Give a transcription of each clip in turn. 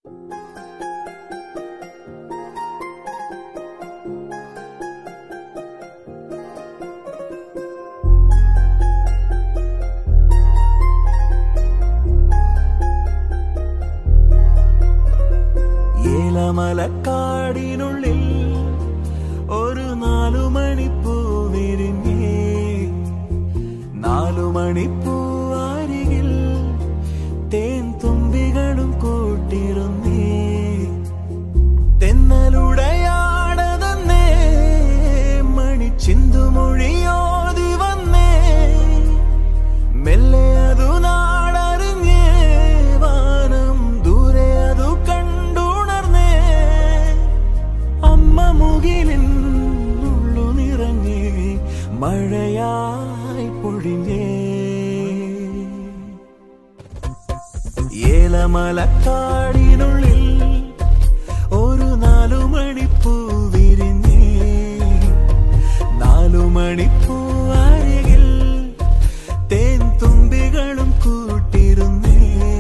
ഏലമലക്കാടിനുള്ളിൽ ഒരു നാലു മണിപ്പൂ വിരിഞ്ഞേ നാലു മണിപ്പൂ അരികിൽ തേൻ തുമ്പികളും കൂട്ടിരുന്നേ തെന്നലുടയാടതന്നേ മണിച്ചിന്തുമൊഴിയോതി വന്നേ മെല്ലെ അതു നാടറിഞ്ഞേ വാനം ദൂരെ അതു കണ്ടുണർന്നേ അമ്മ മുകിലിൻ ഉള്ളു നിറഞ്ഞേ മഴയായി പൊഴിഞ്ഞേ ഏലമലക്കാടിനുള്ളിൽ ഒരു നാലു മണിപ്പൂ വിരിഞ്ഞേ നാലു മണിപ്പൂ അരികിൽ തേൻ തുമ്പികളും കൂട്ടിരുന്നേ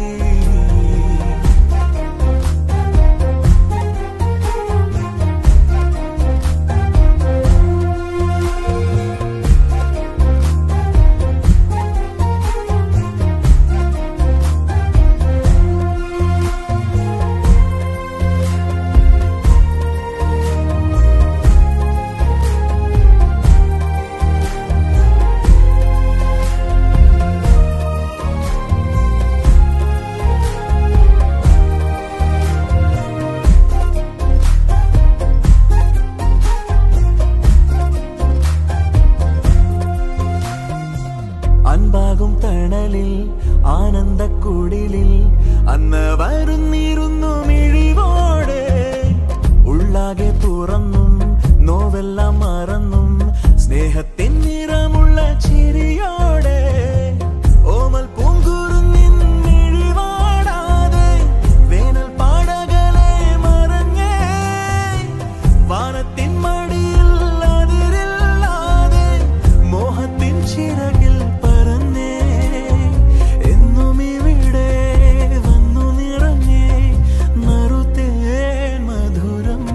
അൻപാകും തണലിൽ ആനന്ദക്കുടിലിൽ അന്ന് വരുന്നിരുന്നു മിഴിവോടെ ഉള്ളാകെ തുറന്നും നോവെല്ലാം മറന്നും സ്നേഹത്തിൻ നിറമുള്ള ചിരിയോടെ ഓമൽ പൂങ്കുറുന്നിൻ മിഴിവാടാതെ വേനൽ പാടകളെ മറഞ്ഞേ വാനത്തിൻ മടിയിൽ അതിരില്ലാതെ മോഹത്തിൻ ചിറകിൽ പറന്നേ എന്നും ഇവിടെ വന്നു നിറഞ്ഞേ നറുത്തേ മധുരം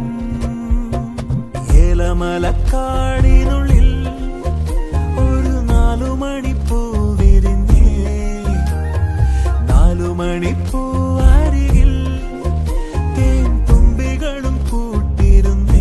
ഏലമലക്കാടിനുള്ളിൽ ഒരു നാലു മണിപ്പൂ വിരിഞ്ഞേ നാലു മണിപ്പൂ അരികിൽ തേൻ തുമ്പികളും കൂട്ടിരുന്നേ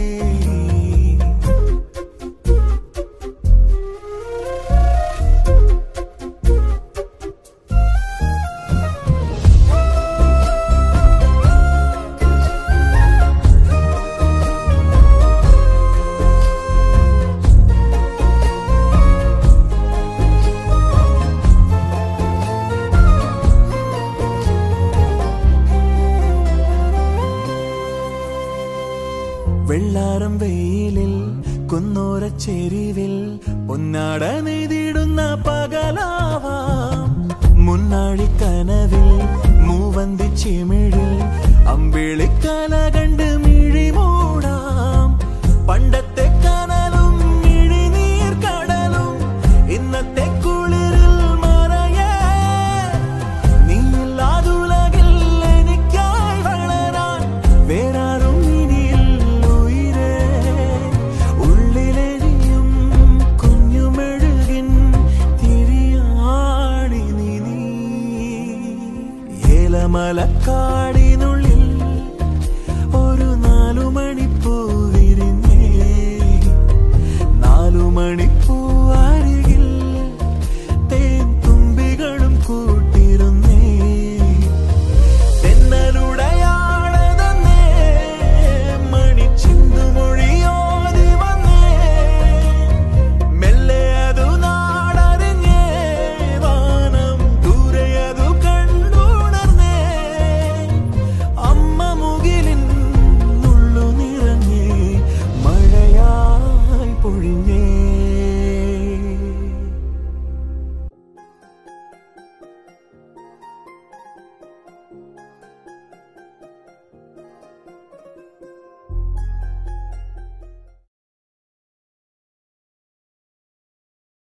വെള്ളാരം വെയിലിൽ കുന്നോര ചെരിവിൽ പൊന്നാട നെയ്തിടുന്ന പകലാവാം മുന്നാഴി കനവിൽ മൂവന്തി ചിമിഴിൽ അമ്പിളിക്കല കണ്ട് മിഴി മൂടാം പണ്ടത്തെ കനലും മിഴിനീർ കടലും ഇന്നത്തെ കുളിരിൽ മറയേ നീയില്ലാതുലകിൽ എനിക്കായി വളരാൻ വേറാരും ഇനിയില്ല ഉയിരേ ഉള്ളിലെരിയും കുഞ്ഞുമെഴുകിൻ തിരിയാടി നീ ഏലമലക്കാടിനുള്ളിൽ